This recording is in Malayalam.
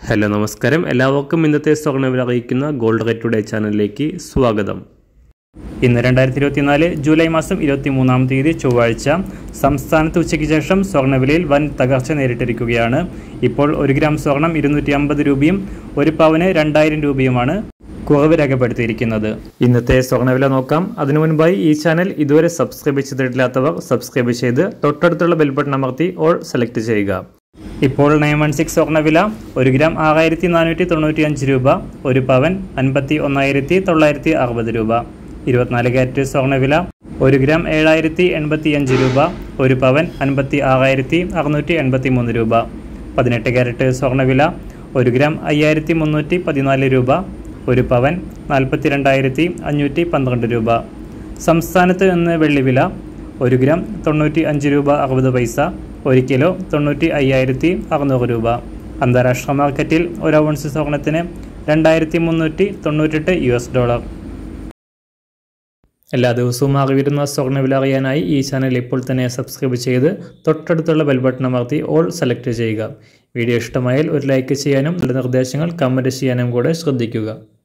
ഹലോ നമസ്കാരം എല്ലാവർക്കും ഇന്നത്തെ സ്വർണ്ണവില അറിയിക്കുന്ന ഗോൾഡ് റേറ്റ് ടുഡേ ചാനലിലേക്ക് സ്വാഗതം ഇന്ന് രണ്ടായിരത്തി ഇരുപത്തിനാല് ജൂലൈ മാസം ഇരുപത്തി മൂന്നാം തീയതി ചൊവ്വാഴ്ച സംസ്ഥാനത്ത് ഉച്ചയ്ക്ക് ശേഷം സ്വർണ്ണവിലയിൽ വൻ തകർച്ച നേരിട്ടിരിക്കുകയാണ് ഇപ്പോൾ ഒരു ഗ്രാം സ്വർണം ഇരുന്നൂറ്റി അമ്പത് രൂപയും ഒരു പവന് രണ്ടായിരം രൂപയുമാണ് കുറവ് രേഖപ്പെടുത്തിയിരിക്കുന്നത് ഇന്നത്തെ സ്വർണ്ണവില നോക്കാം അതിനു മുൻപായി ഈ ചാനൽ ഇതുവരെ സബ്സ്ക്രൈബ് ചെയ്തിട്ടില്ലാത്തവർ സബ്സ്ക്രൈബ് ചെയ്ത് തൊട്ടടുത്തുള്ള ബെൽ ബട്ടൺ അമർത്തി ഓൾ സെലക്ട് ചെയ്യുക ഇപ്പോൾ നയൻ വൺ സിക്സ് സ്വർണ്ണവില ഒരു ഗ്രാം ആറായിരത്തി നാനൂറ്റി തൊണ്ണൂറ്റി അഞ്ച് രൂപ ഒരു പവൻ അൻപത്തി ഒന്നായിരത്തി തൊള്ളായിരത്തി അറുപത് രൂപ ഇരുപത്തിനാല് ക്യാരറ്റ് സ്വർണ്ണവില ഒരു ഗ്രാം ഏഴായിരത്തി എൺപത്തി അഞ്ച് രൂപ ഒരു പവൻ അൻപത്തി ആറായിരത്തി അറുന്നൂറ്റി എൺപത്തി മൂന്ന് രൂപ പതിനെട്ട് ക്യാരറ്റ് സ്വർണ്ണവില ഒരു ഗ്രാം അയ്യായിരത്തി മുന്നൂറ്റി പതിനാല് രൂപ ഒരു പവൻ നാൽപ്പത്തി രണ്ടായിരത്തി അഞ്ഞൂറ്റി പന്ത്രണ്ട് രൂപ സംസ്ഥാനത്ത് നിന്ന് വെള്ളിവില ഒരു ഗ്രാം തൊണ്ണൂറ്റി അഞ്ച് രൂപ അറുപത് പൈസ ഒരു കിലോ തൊണ്ണൂറ്റി അയ്യായിരത്തി അറുന്നൂറ് രൂപ അന്താരാഷ്ട്ര മാർക്കറ്റിൽ ഒരു ഔൺസ് സ്വർണത്തിന് രണ്ടായിരത്തി മുന്നൂറ്റി തൊണ്ണൂറ്റെട്ട് യു എസ് ഡോളർ എല്ലാ ദിവസവും മാറി വരുന്ന സ്വർണ്ണവില അറിയാനായി ഈ ചാനൽ ഇപ്പോൾ തന്നെ സബ്സ്ക്രൈബ് ചെയ്ത് തൊട്ടടുത്തുള്ള ബെൽ ബട്ടൺ അമർത്തി ഓൾ സെലക്ട് ചെയ്യുക വീഡിയോ ഇഷ്ടമായാൽ ഒരു ലൈക്ക് ചെയ്യാനും നല്ല നിർദ്ദേശങ്ങൾ കമൻറ്റ് ചെയ്യാനും കൂടെ ശ്രദ്ധിക്കുക